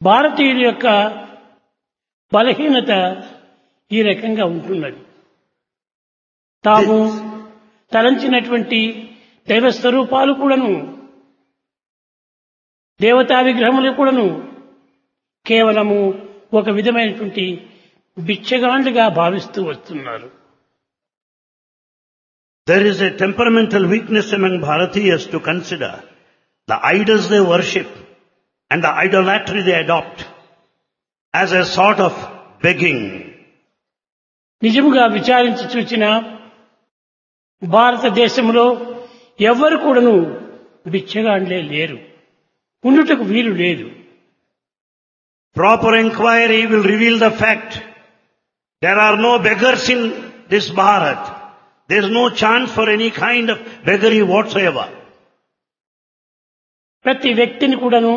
భారతీయుల యొక్క బలహీనత ఈ రకంగా ఉంటున్నది తాము తలంచినటువంటి దైవ స్వరూపాలు కూడాను దేవతా విగ్రహములు కూడాను కేవలము ఒక విధమైనటువంటి బిచ్చగాండ్లుగా భావిస్తూ వస్తున్నారు There is a temperamental weakness among Bharatiyas to consider the idols they worship and the idolatry they adopt as a sort of begging. నిజముగా విచారించి చూచిన భారతదేశంలో ఎవ్వరు కూడాను బిచ్చగాండ్లే లేరు ఉండుటకు వీలు లేదు Proper inquiry will reveal the fact there are no beggars in this Bharat. There is no chance for any kind of beggary whatsoever. ప్రతి వ్యక్తిని కూడాను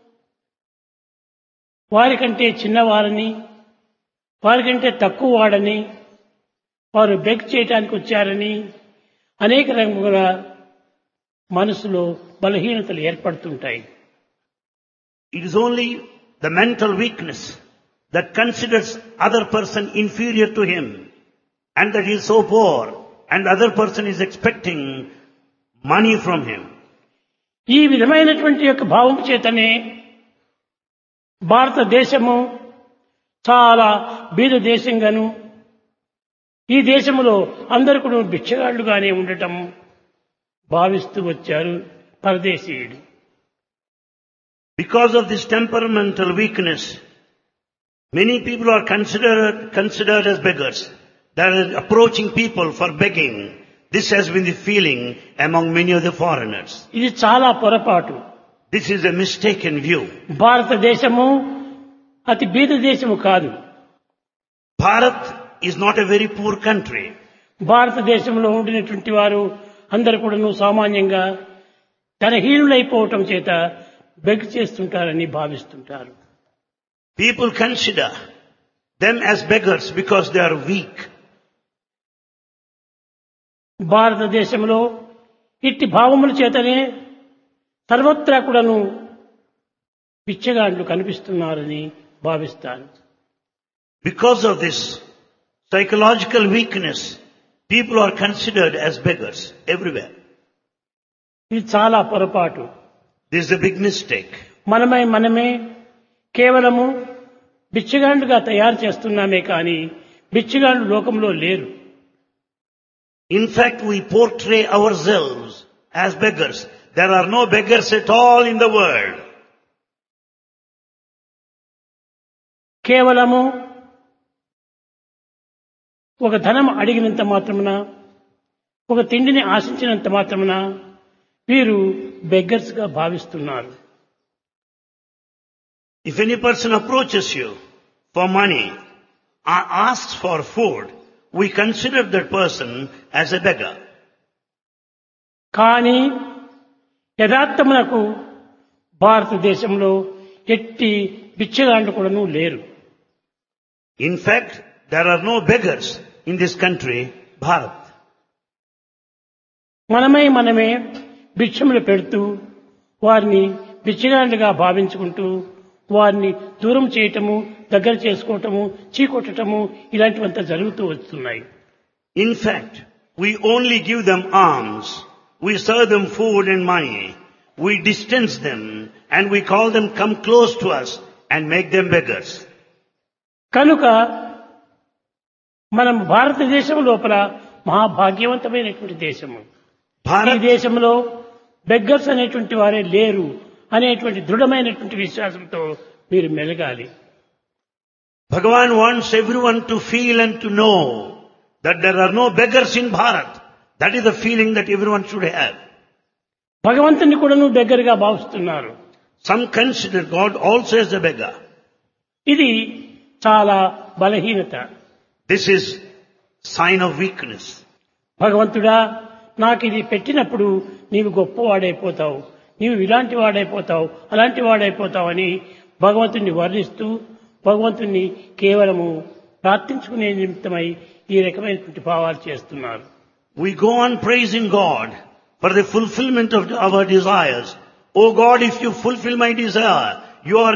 వారికంటే చిన్నవారని వారికంటే తక్కువ వాడని వారు బెగ్ చేయటానికి వచ్చారని అనేక రకముల మనసులో బలహీనతలు ఏర్పడుతుంటాయి It is only the mental weakness that considers other person inferior to him and that he is so poor and the other person is expecting money from him. ఈ విధమైనటువంటి యొక్క భావం చేతనే భారతదేశము చాలా బీద దేశంగాను ఈ దేశంలో అందరు కూడా బిచ్చగాళ్లుగానే ఉండటం భావిస్తూ వచ్చారు పరదేశీయుడు Because of this temperamental weakness, many people are considered, considered as beggars. They are approaching people for begging. This has been the feeling among many of the foreigners. ఇది చాలా పొరపాటు This is a mistaken view. భారతదేశము అతి బీద దేశము కాదు Bharat is not a very poor country. భారతదేశంలో ఉండినటువంటి వారు అందరు కూడాను సామాన్యంగా ధనహీనులైపోవటం చేత బెగ్ చేస్తుంటారని భావిస్తుంటారు People consider them as beggars because they are weak. భారతదేశంలో ఇట్టి భావముల చేతనే సర్వత్రా కూడాను పిచ్చగాండ్లు కనిపిస్తున్నారని భావిస్తాను Because of this psychological weakness, people are considered as beggars everywhere. ఇది చాలా పొరపాటు This is a big mistake. మనమై మనమే కేవలము బిచ్చగాండ్లుగా తయారు చేస్తున్నామే కానీ బిచ్చగాండ్లు లోకంలో లేరు In fact, we portray ourselves as beggars. There are no beggars at all in the world. కేవలము ఒక ధనం అడిగినంత మాత్రమున ఒక తిండిని ఆశించినంత మాత్రమున వీరు బెగ్గర్స్ గా భావిస్తున్నారు If any person approaches you for money or asks for food, we consider that person as a beggar. కానీ యథార్థమునకు భారతదేశంలో ఎట్టి బిచ్చగాండ్లు కూడాను లేరు In fact, there are no beggars in this country, Bharat. మనమై మనమే భిక్షములు పెడుతూ వారిని బిచ్చగాండ్లుగా భావించుకుంటూ వారిని దూరం చేయటము దగ్గర చేసుకోవటము చీకొట్టటము ఇలాంటివంతా జరుగుతూ వస్తున్నాయి In fact, we only give them alms. We serve them food and money. We distance them and we call them come close to us and make them beggars. కనుక మనం భారతదేశం లోపల మహాభాగ్యవంతమైనటువంటి దేశము ఈ Bharat, దేశంలో బెగ్గర్స్ అనేటువంటి వారే లేరు అనేటువంటి దృఢమైనటువంటి విశ్వాసంతో మీరు మెలగాలి Bhagavan wants everyone to feel and to know that there are no beggars in Bharat. That is the feeling that everyone should have. భగవంతుని కూడాను దగ్గరగా భావిస్తున్నారు Some consider God also as a beggar. ఇది చాలా బలహీనత This is sign of weakness. భగవంతుడా నాకు ఇది పెట్టినప్పుడు నీవు గొప్పవాడైపోతావు నీవు ఇలాంటి వాడైపోతావు అలాంటి వాడైపోతావు అని భగవంతుని వర్ణిస్తూ భగవంతుని కేవలము ప్రార్థించుకునే నిమిత్తమై ఈ రకమైనటువంటి భావాలు చేస్తున్నారు We go on praising God for the fulfillment of our desires. Oh God, if you fulfill my desire, you are